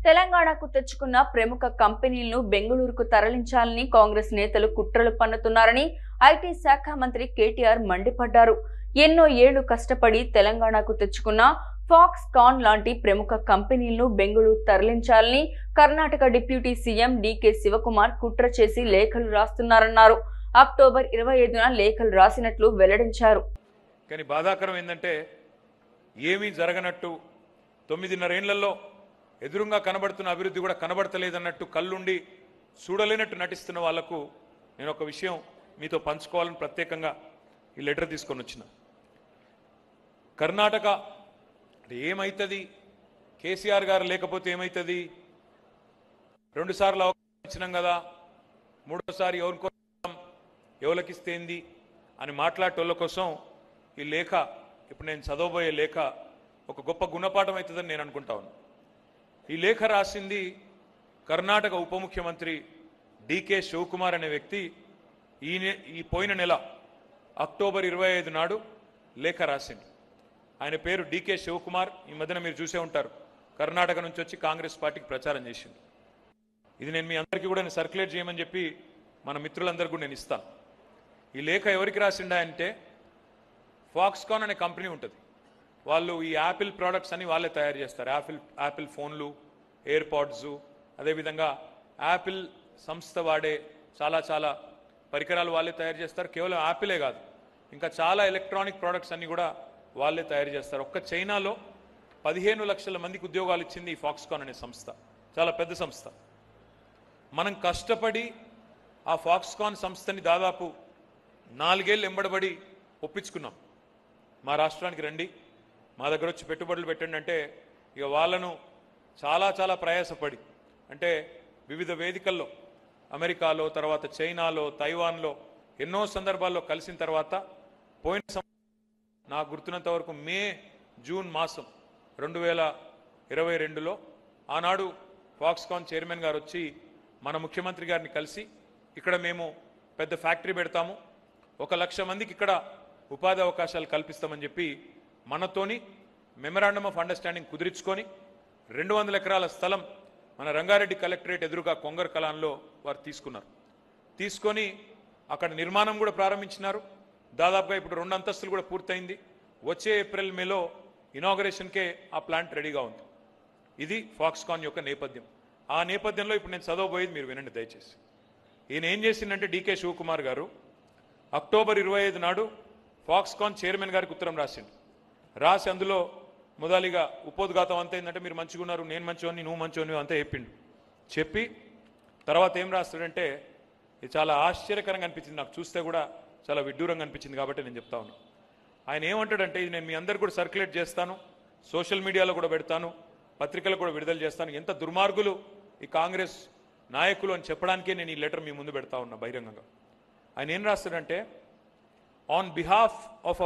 తెలంగాణకు తెచ్చుకున్న ప్రముఖ కంపెనీలను బెంగళూరుకు తరలించాలని కాంగ్రెస్ నేతలు కుట్రలు పన్నుతున్నారని ఐటీ శాఖ మంత్రి కేటీఆర్ మండిపడ్డారు ఎన్నో ఏళ్లు కష్టపడి తెలంగాణకు తెచ్చుకున్న ఫాక్స్ కాన్ లాంటి ప్రముఖ కంపెనీలను బెంగళూరు తరలించాలని కర్ణాటక డిప్యూటీ సీఎం డీకే శివకుమార్ కుట్ర చేసి లేఖలు రాస్తున్నారన్నారు అక్టోబర్ ఇరవై ఐదున లేఖలు రాసినట్లు వెల్లడించారు కానీ బాధాకరం ఏంటంటే ఏమీ జరగనట్టు తొమ్మిదిన్నరేళ్లలో ఎదురుగా కనబడుతున్న అభివృద్ధి కూడా కనబడతలేదన్నట్టు కళ్ళుండి చూడలేనట్టు నటిస్తున్న వాళ్లకు నేను ఒక విషయం మీతో పంచుకోవాలని ప్రత్యేకంగా ఈ లెటర్ తీసుకొని వచ్చిన కర్ణాటక అంటే ఏమవుతుంది కేసీఆర్ గారు లేకపోతే ఏమవుతుంది రెండుసార్లు అవకాశం ఇచ్చినాం కదా మూడోసారి ఎవరికో ఎవరికిస్తేంది అని మాట్లాడేటోళ్ళ కోసం ఈ లేఖ ఇప్పుడు నేను చదవబోయే లేఖ ఒక గొప్ప గుణపాఠం అవుతుందని నేను అనుకుంటా ఉన్నాను ఈ లేఖ రాసింది కర్ణాటక ఉప ముఖ్యమంత్రి డికే శివకుమార్ అనే వ్యక్తి ఈ నె- ఈ పోయిన నెల అక్టోబర్ ఇరవై ఐదు నాడు లేఖ రాసింది ఆయన పేరు డికే శివకుమార్ ఈ మధ్యన మీరు చూసే ఉంటారు కర్ణాటక నుంచి వచ్చి కాంగ్రెస్ పార్టీకి ప్రచారం చేసింది ఇది నేను మీ అందరికీ కూడా నేను సర్క్యులేట్ చేయమని చెప్పి మన మిత్రులందరికీ కూడా నేను ఇస్తాను ఈ లేఖ ఎవరికి రాసిండా అంటే ఫాక్స్కాన్ అనే కంపెనీ ఉంటుంది వాళ్ళు ఈ యాపిల్ ప్రోడక్ట్స్ అన్ని వాళ్ళే తయారు చేస్తారు యాపిల్ యాపిల్ ఫోన్లు ఎయిర్ పాడ్స్ అదేవిధంగా యాపిల్ సంస్థ వాడే చాలా చాలా పరికరాలు వాళ్ళే తయారు చేస్తారు కేవలం యాపిలే కాదు ఇంకా చాలా ఎలక్ట్రానిక్ ప్రోడక్ట్స్ అన్ని కూడా వాళ్ళే తయారు చేస్తారు ఒక్క చైనాలో పదిహేను లక్షల మందికి ఉద్యోగాలు ఇచ్చింది ఈ ఫాక్స్కాన్ అనే సంస్థ చాలా పెద్ద సంస్థ మనం కష్టపడి ఆ ఫాక్స్కాన్ సంస్థని దాదాపు నాలుగేళ్ళు ఎంబడబడి ఒప్పించుకున్నాం మా రాష్ట్రానికి రండి మా దగ్గర వచ్చి పెట్టుబడులు పెట్టండి అంటే ఇక వాళ్ళను చాలా చాలా ప్రయాసపడి అంటే వివిధ వేదికల్లో అమెరికాలో తర్వాత చైనాలో తైవాన్లో ఎన్నో సందర్భాల్లో కలిసిన తర్వాత పోయిన సం- నాకు గుర్తున్నంత వరకు మే జూన్ మాసం రెండు వేల ఇరవై రెండులో ఆనాడు ఫాక్స్కాన్ చైర్మన్ గారు వచ్చి మన ముఖ్యమంత్రి గారిని కలిసి ఇక్కడ మేము పెద్ద ఫ్యాక్టరీ పెడతాము ఒక లక్ష మందికి ఇక్కడ ఉపాధి అవకాశాలు కల్పిస్తామని చెప్పి మనతోని మెమరాండమ్ ఆఫ్ అండర్స్టాండింగ్ కుదిరించుకొని రెండు వందల ఎకరాల స్థలం మన రంగారెడ్డి కలెక్టరేట్ ఎదురుగా కొంగర్ కలాన్లో వారు తీసుకున్నారు తీసుకొని అక్కడ నిర్మాణం కూడా ప్రారంభించినారు దాదాపుగా ఇప్పుడు రెండు అంతస్తులు కూడా పూర్తయింది వచ్చే ఏప్రిల్ మేలో ఇనాగరేషన్కే ఆ ప్లాంట్ రెడీగా ఉంది ఇది ఫాక్స్కాన్ యొక్క నేపథ్యం ఆ నేపథ్యంలో ఇప్పుడు నేను చదవబోయేది మీరు వినండి దయచేసి ఈయన ఏం చేసిందంటే డీకే శివకుమార్ గారు అక్టోబర్ ఇరవై ఐదు నాడు ఫాక్స్కాన్ చైర్మన్ గారికి ఉత్తరం రాసిండు రాసి అందులో మొదలిగా ఉపోద్ఘాతం అంతా ఏంటంటే మీరు మంచిగా ఉన్నారు నేను మంచివాడిని నువ్వు మంచివాడిని అంతా చెప్పిండు చెప్పి తర్వాత ఏం రాస్తాడంటే ఇది చాలా ఆశ్చర్యకరంగా అనిపించింది నాకు చూస్తే కూడా చాలా విడ్డూరంగా అనిపించింది కాబట్టి నేను చెప్తా ఉన్నాను ఆయన ఏమంటాడంటే ఇది నేను మీ అందరు కూడా సర్క్యులేట్ చేస్తాను సోషల్ మీడియాలో కూడా పెడతాను పత్రికలు కూడా విడుదల చేస్తాను ఎంత దుర్మార్గులు ఈ కాంగ్రెస్ నాయకులు అని చెప్పడానికే నేను ఈ లెటర్ మీ ముందు పెడతా ఉన్నా బహిరంగంగా ఆయన ఏం రాస్తాడంటే ఆన్ బిహాఫ్ ఆఫ్